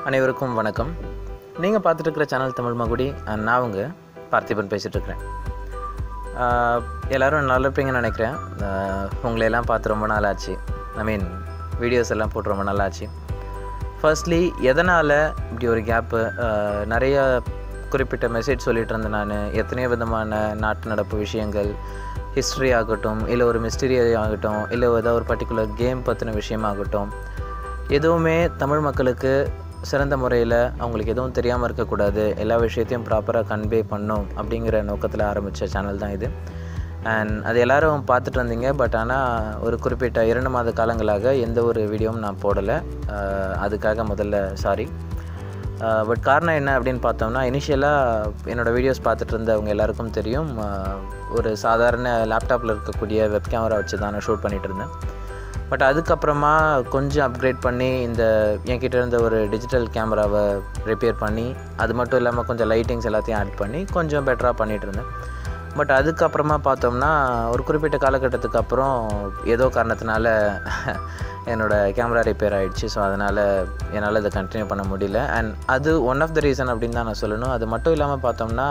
அனைவருக்கும் வணக்கம் நீங்கள் பார்த்துட்டு இருக்கிற சேனல் தமிழ் மகுடி and நான் உங்க பார்த்திபன் பேசிகிட்டு இருக்கிறேன் ஆஹ், எல்லாரும் நல்லா இருப்பீங்கன்னு நினைக்கிறேன் ஆஹ், உங்களை எல்லாம் பார்த்து ரொம்ப நாள் ஆச்சு ஐ மீன் வீடியோஸ் எல்லாம் போட்டு ரொம்ப நாள் ஆச்சு ஃபர்ஸ்ட்லி எதனால் இப்படி ஒரு கேப்பு நிறைய குறிப்பிட்ட மெசேஜ் சொல்லிட்டு இருந்தேன் நான் எத்தனையோ விதமான நாட்டு நடப்பு விஷயங்கள் ஹிஸ்ட்ரி ஆகட்டும் இல்லை ஒரு மிஸ்டரி ஆகட்டும் இல்லை ஏதாவது ஒரு பர்டிகுலர் கேம் பற்றின விஷயமாகட்டும் எதுவுமே தமிழ் மக்களுக்கு சிறந்த முறையில் அவங்களுக்கு எதுவும் தெரியாமல் இருக்கக்கூடாது எல்லா விஷயத்தையும் ப்ராப்பராக கன்வே பண்ணும் அப்படிங்கிற நோக்கத்தில் ஆரம்பித்த சேனல் தான் இது அண்ட் அது எல்லாரும் பார்த்துட்டு வந்தீங்க பட் ஆனால் ஒரு குறிப்பிட்ட இரண்டு மாத காலங்களாக எந்த ஒரு வீடியோவும் நான் போடலை அஹ் அதுக்காக முதல்ல சாரி பட் காரணம் என்ன அப்படின்னு பார்த்தோம்னா இனிஷியலாக என்னோடய வீடியோஸ் பார்த்துட்டு இருந்தவங்க எல்லாருக்கும் தெரியும் அஹ் ஒரு சாதாரண லேப்டாப்பில் இருக்கக்கூடிய வெப் கேமரா வச்சு தான் நான் ஷூட் பண்ணிகிட்டு இருந்தேன் பட் அதுக்கப்புறமா கொஞ்சம் அப்கிரேட் பண்ணி இந்த என்கிட்ட இருந்த ஒரு டிஜிட்டல் கேமராவை ரிப்பேர் பண்ணி அது மட்டும் இல்லாமல் கொஞ்சம் லைட்டிங்ஸ் எல்லாத்தையும் ஆட் பண்ணி கொஞ்சம் பெட்டராக பண்ணிகிட்டு இருந்தேன் பட் அதுக்கப்புறமா பார்த்தோம்னா ஒரு குறிப்பிட்ட காலகட்டத்துக்கு அப்புறம் ஏதோ காரணத்தினால என்னோடய கேமரா ரிப்பேர் ஆகிடுச்சு ஸோ அதனால் என்னால் இதை கண்டினியூ பண்ண முடியல அண்ட் அது ஒன் ஆஃப் த ரீசன் அப்படின்னு தான் நான் சொல்லணும் அது மட்டும் இல்லாமல் பார்த்தோம்னா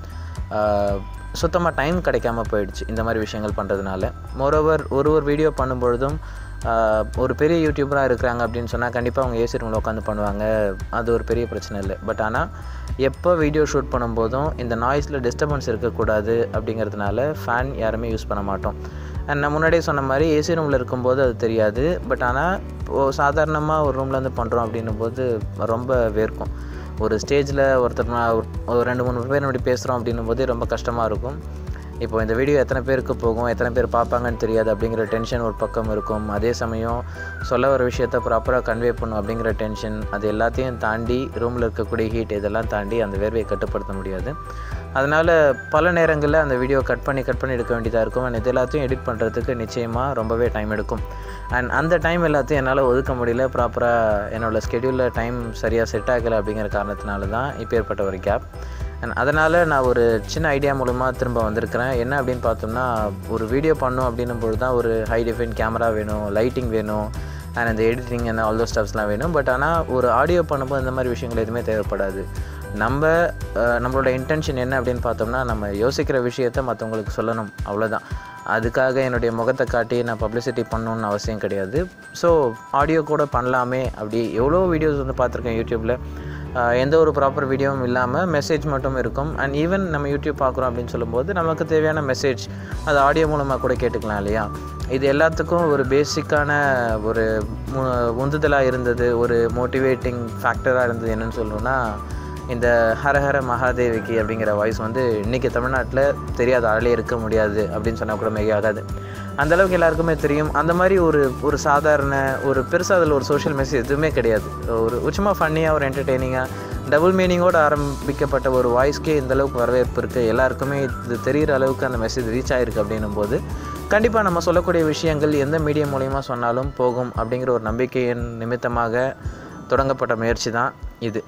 சுத்தமாக டைம் கிடைக்காம போயிடுச்சு இந்த மாதிரி விஷயங்கள் பண்ணுறதுனால மோரோவர் ஒரு ஒரு வீடியோ பண்ணும்பொழுதும் ஆஹ், ஒரு பெரிய யூடியூபராக இருக்கிறாங்க அப்படின்னு சொன்னால் கண்டிப்பாக அவங்க ஏசி ரூமில் உட்காந்து பண்ணுவாங்க அது ஒரு பெரிய பிரச்சனை இல்லை பட் ஆனால் எப்போ வீடியோ ஷூட் பண்ணும்போதும் இந்த நாய்ஸில் டிஸ்டர்பன்ஸ் இருக்கக்கூடாது அப்படிங்கிறதுனால ஃபேன் யாருமே யூஸ் பண்ண மாட்டோம் அண்ட் நான் முன்னாடியே சொன்ன மாதிரி ஏசி ரூமில் இருக்கும்போது அது தெரியாது பட் ஆனால் சாதாரணமாக ஒரு ரூமில் வந்து பண்ணுறோம் அப்படின்னும் போது ரொம்ப வேர்க்கும் ஒரு ஸ்டேஜில் ஒருத்தர் நான் ஒரு- ஒரு ரெண்டு மூணு பேர் இப்படி பேசுகிறோம் அப்படின்னும் போது ரொம்ப கஷ்டமாக இருக்கும் இப்போ இந்த வீடியோ எத்தனை பேருக்கு போகும் எத்தனை பேர் பார்ப்பாங்கன்னு தெரியாது அப்படிங்கிற டென்ஷன் ஒரு பக்கம் இருக்கும் அதே சமயம் சொல்ல வர விஷயத்த ப்ராப்பராக கன்வே பண்ணும் அப்படிங்கிற டென்ஷன் அது எல்லாத்தையும் தாண்டி ரூமில் இருக்கக்கூடிய ஹீட் இதெல்லாம் தாண்டி அந்த வேர்வையை கட்டுப்படுத்த முடியாது அதனால் பல நேரங்களில் அந்த வீடியோ கட் பண்ணி கட் பண்ணி எடுக்க வேண்டியதாக இருக்கும் அண்ட் இது எல்லாத்தையும் எடிட் பண்ணுறதுக்கு நிச்சயமாக ரொம்பவே டைம் எடுக்கும் அண்ட் அந்த டைம் எல்லாத்தையும் என்னால் ஒதுக்க முடியல ப்ராப்பராக என்னோடய ஸ்கெடியூலில் டைம் சரியாக செட் ஆகலை அப்படிங்கிற காரணத்தினால தான் இப்போ ஏற்பட்ட ஒரு கேப் அண்ட் அதனால் நான் ஒரு சின்ன ஐடியா மூலமாக திரும்ப வந்திருக்கிறேன் என்ன அப்படின்னு பார்த்தோம்னா ஒரு வீடியோ பண்ணோம் அப்படின்னும் பொழுது தான் ஒரு ஹை டிஃபைன் கேமரா வேணும் லைட்டிங் வேணும் அண்ட் அந்த எடிட்டிங் அந்த ஆல் தோ ஸ்டப்ஸ்லாம் வேணும் பட் ஆனால் ஒரு ஆடியோ பண்ணும்போது இந்த மாதிரி விஷயங்கள் எதுவுமே தேவைப்படாது நம்ம அஹ், நம்மளோட இன்டென்ஷன் என்ன அப்படின்னு பார்த்தோம்னா நம்ம யோசிக்கிற விஷயத்த மற்றவங்களுக்கு சொல்லணும் அவ்வளோதான் அதுக்காக என்னுடைய முகத்தை காட்டி நான் பப்ளிசிட்டி பண்ணணுன்னு அவசியம் கிடையாது ஸோ ஆடியோ கூட பண்ணலாமே அப்படி எவ்வளோ வீடியோஸ் வந்து பார்த்துருக்கேன் யூடியூப்பில் எந்த ஒரு ப்ராப்பர் வீடியோவும் இல்லாமல் மெசேஜ் மட்டும் இருக்கும் அண்ட் ஈவன் நம்ம யூடியூப் பார்க்குறோம் அப்படின்னு சொல்லும்போது நமக்கு தேவையான மெசேஜ் அது ஆடியோ மூலமாக கூட கேட்டுக்கலாம் இல்லையா இது எல்லாத்துக்கும் ஒரு பேசிக்கான ஒரு மு- உந்துதலாக இருந்தது ஒரு மோட்டிவேட்டிங் ஃபேக்டராக இருந்தது என்னன்னு சொல்லணும்னா இந்த ஹரஹர மகாதேவிக்கு அப்படிங்கிற வாய்ஸ் வந்து இன்றைக்கி தமிழ்நாட்டில் தெரியாத ஆளே இருக்க முடியாது அப்படின்னு சொன்னால் கூட மிகையாகாது அந்த அளவுக்கு எல்லாருக்குமே தெரியும் அந்த மாதிரி ஒரு ஒரு சாதாரண ஒரு பெருசாக அதில் ஒரு சோஷியல் மெசேஜ் எதுவுமே கிடையாது ஒரு சும்மா ஃபன்னியாக ஒரு என்டர்டெய்னிங்காக டபுள் மீனிங்கோடு ஆரம்பிக்கப்பட்ட ஒரு வாய்ஸ்க்கே இந்த அளவுக்கு வரவேற்பு இருக்குது எல்லாருக்குமே இது தெரிகிற அளவுக்கு அந்த மெசேஜ் ரீச் ஆகிருக்கு அப்படின்னும் போது கண்டிப்பாக நம்ம சொல்லக்கூடிய விஷயங்கள் எந்த மீடியம் மூலிமா சொன்னாலும் போகும் அப்படிங்கிற ஒரு நம்பிக்கையின் நிமித்தமாக தொடங்கப்பட்ட முயற்சி தான் இது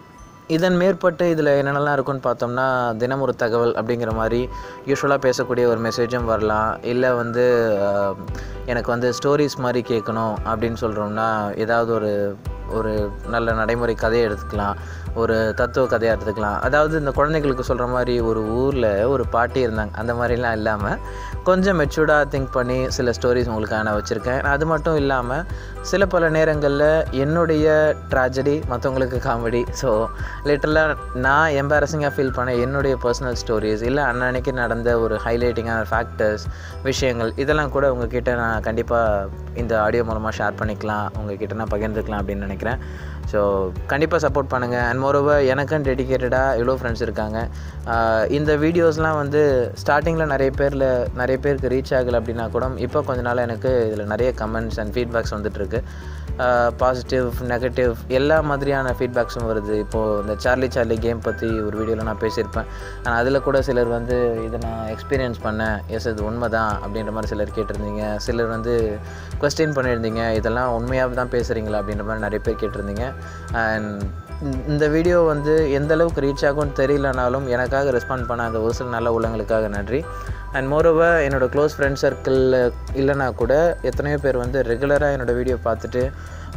இதன் மேற்பட்டு இதில் என்னென்னலாம் இருக்குன்னு பார்த்தோம்னா தினம் ஒரு தகவல் அப்படிங்கிற மாதிரி யூஸ்வலாக பேசக்கூடிய ஒரு மெசேஜும் வரலாம் இல்லை வந்து ஆஹ், எனக்கு வந்து ஸ்டோரிஸ் மாதிரி கேட்கணும் அப்படின்னு சொல்கிறோம்னா ஏதாவது ஒரு ஒரு நல்ல நடைமுறை கதையை எடுத்துக்கலாம் ஒரு தத்துவ கதையாக எடுத்துக்கலாம் அதாவது இந்த குழந்தைகளுக்கு சொல்கிற மாதிரி ஒரு ஊரில் ஒரு பாட்டி இருந்தாங்க அந்த மாதிரிலாம் இல்லாமல் கொஞ்சம் மெச்சூர்டாக திங்க் பண்ணி சில ஸ்டோரிஸ் உங்களுக்கு நான் வச்சுருக்கேன் அது மட்டும் இல்லாமல் சில பல நேரங்களில் என்னுடைய ட்ராஜடி மற்றவங்களுக்கு காமெடி ஸோ லிட்டரலாக நான் எம்பாரசிங்காக ஃபீல் பண்ண என்னுடைய பர்சனல் ஸ்டோரிஸ் இல்லை அன்னன்னைக்கு நடந்த ஒரு ஹைலைட்டிங்கான ஃபேக்டர்ஸ் விஷயங்கள் இதெல்லாம் கூட உங்ககிட்ட நான் கண்டிப்பாக இந்த ஆடியோ மூலமாக ஷேர் பண்ணிக்கலாம் உங்ககிட்ட நான் பகிர்ந்துக்கலாம் அப்படின்னு நினைக்கிறேன் ஸோ கண்டிப்பாக சப்போர்ட் பண்ணுங்கள் அண்ட் மோரோவர் எனக்கும் டெடிக்கேட்டடாக இவ்வளோ ஃப்ரெண்ட்ஸ் இருக்காங்க ஆஹ் இந்த வீடியோஸ்லாம் வந்து ஸ்டார்டிங்கில் நிறைய பேரில் நிறைய பேருக்கு ரீச் ஆகலை அப்படின்னா கூட இப்போ கொஞ்ச நாள் எனக்கு இதில் நிறைய கமெண்ட்ஸ் அண்ட் ஃபீட்பேக்ஸ் வந்துட்டுருக்கு பாசிட்டிவ் நெகட்டிவ் எல்லா மாதிரியான ஃபீட்பேக்ஸும் வருது இப்போது இந்த சார்லி சார்லி கேம் பற்றி ஒரு வீடியோவில் நான் பேசியிருப்பேன் ஆனால் அதில் கூட சிலர் வந்து இதை நான் எக்ஸ்பீரியன்ஸ் பண்ணேன் எஸ் இது உண்மை தான் அப்படின்ற மாதிரி சிலர் கேட்டிருந்தீங்க சிலர் வந்து கொஸ்டின் பண்ணியிருந்தீங்க இதெல்லாம் உண்மையாக தான் பேசுகிறீங்களா அப்படின்ற மாதிரி நிறைய பேர் கேட்டிருந்தீங்க அண்ட் இந்த வீடியோ வந்து எந்த அளவுக்கு ரீச் ஆகும்னு தெரியலனாலும் எனக்காக ரெஸ்பாண்ட் பண்ண அந்த ஒரு சில நல்ல உள்ளங்களுக்காக நன்றி அண்ட் மோரோவர் என்னோடய க்ளோஸ் ஃப்ரெண்ட் சர்க்கிளில் இல்லைனா கூட எத்தனையோ பேர் வந்து ரெகுலராக என்னோடய வீடியோ பார்த்துட்டு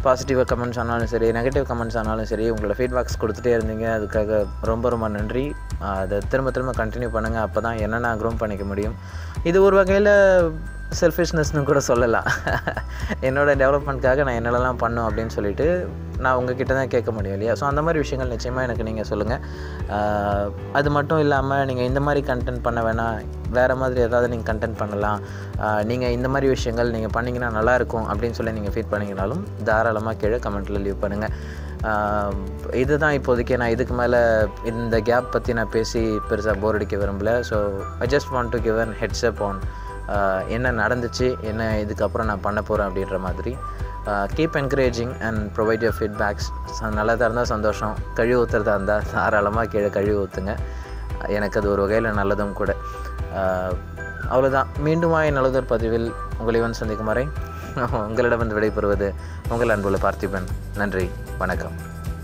பாசிட்டிவ் கமெண்ட்ஸ் ஆனாலும் சரி நெகட்டிவ் கமெண்ட்ஸ் ஆனாலும் சரி உங்களோட ஃபீட்பேக்ஸ் கொடுத்துட்டே இருந்தீங்க அதுக்காக ரொம்ப ரொம்ப நன்றி ஆஹ் அதை திரும்ப திரும்ப கண்டினியூ பண்ணுங்கள் அப்போ தான் என்ன நான் க்ரோம் பண்ணிக்க முடியும் இது ஒரு வகையில் செல்ஃபிஷ்னஸ்னு கூட சொல்லலாம் என்னோடய டெவலப்மெண்ட்காக நான் என்னெல்லாம் பண்ணும் அப்படின்னு சொல்லிட்டு நான் உங்ககிட்ட தான் கேட்க முடியும் இல்லையா ஸோ அந்த மாதிரி விஷயங்கள் நிச்சயமாக எனக்கு நீங்கள் சொல்லுங்கள் அது மட்டும் இல்லாமல் நீங்கள் இந்த மாதிரி கண்டென்ட் பண்ண வேணாம் வேறு மாதிரி ஏதாவது நீங்கள் கண்டென்ட் பண்ணலாம் நீங்கள் இந்த மாதிரி விஷயங்கள் நீங்கள் பண்ணிங்கன்னா நல்லாயிருக்கும் அப்படின்னு சொல்லி நீங்கள் ஃபீட் பண்ணிங்கனாலும் தாராளமாக கீழே கமெண்ட்டில் லீவ் பண்ணுங்கள் ஆஹ் இதுதான் இப்போதைக்கு நான் இதுக்கு மேலே இந்த கேப் பற்றி நான் பேசி பெருசாக போர் அடிக்க விரும்பல so I just want to give an heads up on என்ன நடந்துச்சு என்ன இதுக்கப்புறம் நான் பண்ண போகிறேன் அப்படின்ற மாதிரி keep encouraging and provide your feedbacks நல்லதாக இருந்தால் சந்தோஷம் கழுவி ஊற்றுறதா இருந்தால் தாராளமாக கீழே கழுவி ஊற்றுங்க எனக்கு அது ஒரு வகையில் நல்லதும் கூட ஆஹ் அவ்வளோதான் மீண்டுமாய் நல்லதொரு பதிவில் உங்களை வந்து சந்திக்கும் வரை உங்களிடம் விடைபெறுவது உங்கள் அன்புள்ள பார்த்திபன் நன்றி வணக்கம்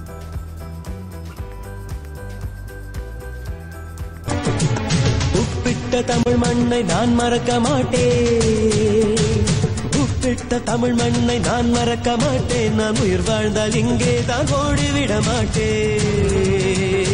உப்பிட்ட தமிழ் மண்ணை நான் மறக்க மாட்டேன் உப்பிட்ட தமிழ் மண்ணை நான் மறக்க மாட்டேன் நான் உயிர் வாழ்ந்தால் இங்கே தான் ஓடிவிட மாட்டேன்